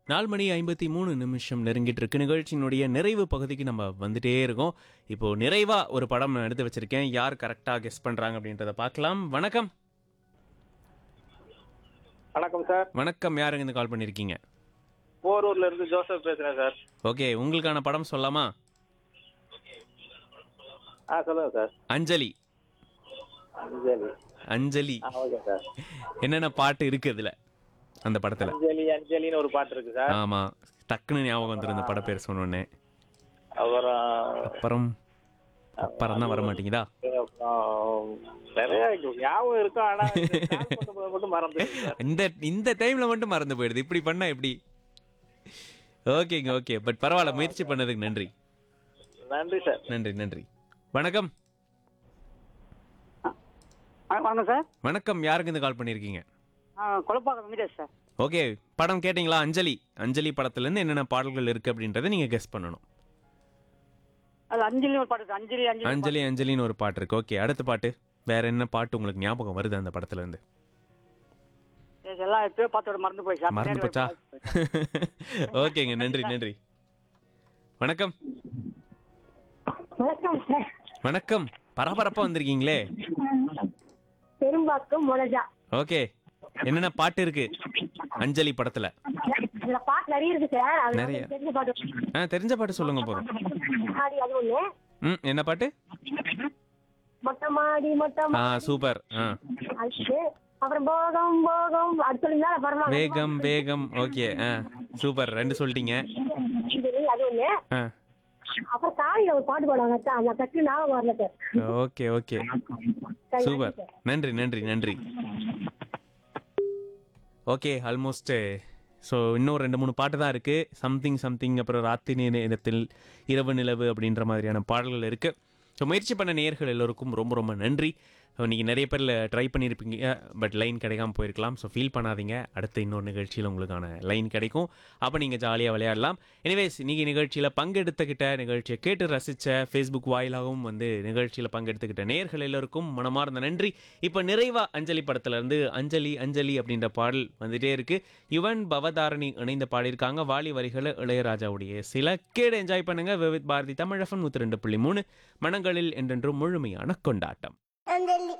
நாலு மணி ஐம்பத்தி மூணு நிமிஷம் நெருங்கிட்டு இருக்கு நிகழ்ச்சியினுடைய நிறைவு பகுதிக்கு நம்ம வந்துட்டே இருக்கோம் இப்போ நிறைவா ஒரு படம் நான் எடுத்து வச்சிருக்கேன் யார் கரெக்டாக கெஸ் பண்றாங்க அப்படின்றத பார்க்கலாம் வணக்கம் வணக்கம் சார் வணக்கம் யாருங்க இருந்து கால் பண்ணியிருக்கீங்க போரூர்ல இருந்து ஜோசப் பேசுறேன் சார் ஓகே உங்களுக்கான படம் சொல்லலாமா ஆ சொல்லுங்க சார் அஞ்சலி அஞ்சலி அஞ்சலி ஆ ஓகே சார் என்னென்ன பாட்டு இருக்கு அதுல அந்த படத்துல அஞ்சலி அஞ்சலின்னு ஒரு பாட்டு இருக்கு சார் ஆமா டக்குன்னு ஞாபகம் வந்துரும் இந்த பட பேர் சொன்னோடனே அப்புறம் அப்புறம் அப்புறம் தான் வர மாட்டேங்குதா அப்புறம் நிறைய இருக்கு. ஞாபகம் இருக்கும் ஆனா இந்த call பண்ணும்போது மட்டும் மறந்துடுது சார் இந்த இந்த டைம்ல மட்டும் மறந்து போயிடுது இப்படி பண்ணா எப்படி ஓகேங்க ஓகே பட் பரவாயில்ல முயற்சி பண்ணதுக்கு நன்றி நன்றி சார் நன்றி நன்றி வணக்கம் வணக்கம் சார் வணக்கம் யாருக்கு இந்த கால் பண்ணியிருக்கீங்க குழப்பாக்கம் வெங்கடேஷ் சார் ஓகே படம் கேட்டிங்களா அஞ்சலி அஞ்சலி படத்துலேருந்து என்னென்ன பாடல்கள் இருக்கு அப்படின்றத நீங்க கெஸ் பண்ணணும் அது அஞ்சலி ஒரு பாட்டு இருக்கு. அஞ்சலி அஞ்சலி அஞ்சலி அஞ்சலின்னு ஒரு பாட்டு இருக்கு ஓகே அடுத்த பாட்டு வேற என்ன பாட்டு உங்களுக்கு ஞாபகம் வருது அந்த படத்துல இருந்து பாட்டு. இதெல்லாம் எப்பயோ பார்த்தோட மறந்து போய் சார் மறந்து போச்சா ஓகேங்க நன்றி நன்றி வணக்கம் வணக்கம் சார் வணக்கம் பரபரப்பா வந்திருக்கீங்களே பெரும்பாக்கம் மொனஜா ஓகே என்னென்ன பாட்டு இருக்கு அஞ்சலி படத்துல அதுல பாட்டு நிறைய இருக்கு சார் அது நிறைய. தெரிஞ்ச பாட்டு ஆ தெரிஞ்ச பாட்டு சொல்லுங்க போதும் ஆடி அது ஒண்ணு ம் என்ன பாட்டு மொட்டை மாடி மொட்டை ஆ சூப்பர் ஆ அது அப்புறம் போகம் போகம் அது சொல்லுங்க பரவாயில்ல வேகம் வேகம் ஓகே ஆ சூப்பர் ரெண்டு சொல்லிட்டீங்க இது அது ஒண்ணு ஆ அப்புறம் காலையில ஒரு பாட்டு பாடுவாங்க சார் அந்த டக்கு ஞாபகம் வரல சார் ஓகே ஓகே சரி, சூப்பர் நன்றி சார். நன்றி நன்றி நன்றி ஓகே ஆல்மோஸ்ட் ஸோ இன்னும் ரெண்டு மூணு பாட்டு தான் இருக்குது சம்திங் சம்திங் அப்புறம் ராத்திரி நேரத்தில் இரவு நிலவு அப்படின்ற மாதிரியான பாடல்கள் இருக்குது ஸோ முயற்சி பண்ண நேயர்கள் எல்லோருக்கும் ரொம்ப ரொம்ப நன்றி நீங்கள் நிறைய பேரில் ட்ரை பண்ணியிருப்பீங்க பட் லைன் கிடைக்காம போயிருக்கலாம் ஸோ ஃபீல் பண்ணாதீங்க அடுத்த இன்னொரு நிகழ்ச்சியில் உங்களுக்கான லைன் கிடைக்கும் அப்போ நீங்கள் ஜாலியாக விளையாடலாம் எனிவேஸ் நீங்கள் நிகழ்ச்சியில் பங்கெடுத்துக்கிட்ட நிகழ்ச்சியை கேட்டு ரசித்த ஃபேஸ்புக் வாயிலாகவும் வந்து நிகழ்ச்சியில் பங்கெடுத்துக்கிட்ட நேயர்கள் எல்லோருக்கும் மனமார்ந்த நன்றி இப்போ நிறைவா அஞ்சலி படத்துலேருந்து அஞ்சலி அஞ்சலி அப்படின்ற பாடல் வந்துட்டே இருக்கு யுவன் பவதாரணி இணைந்து பாடியிருக்காங்க வாலி வரிகளை இளையராஜாவுடைய சில கேடு என்ஜாய் பண்ணுங்க விவித் பாரதி தமிழகம் நூற்றி ரெண்டு புள்ளி மூணு மனங்களில் என்றென்றும் முழுமையான கொண்டாட்டம் அஞ்சலி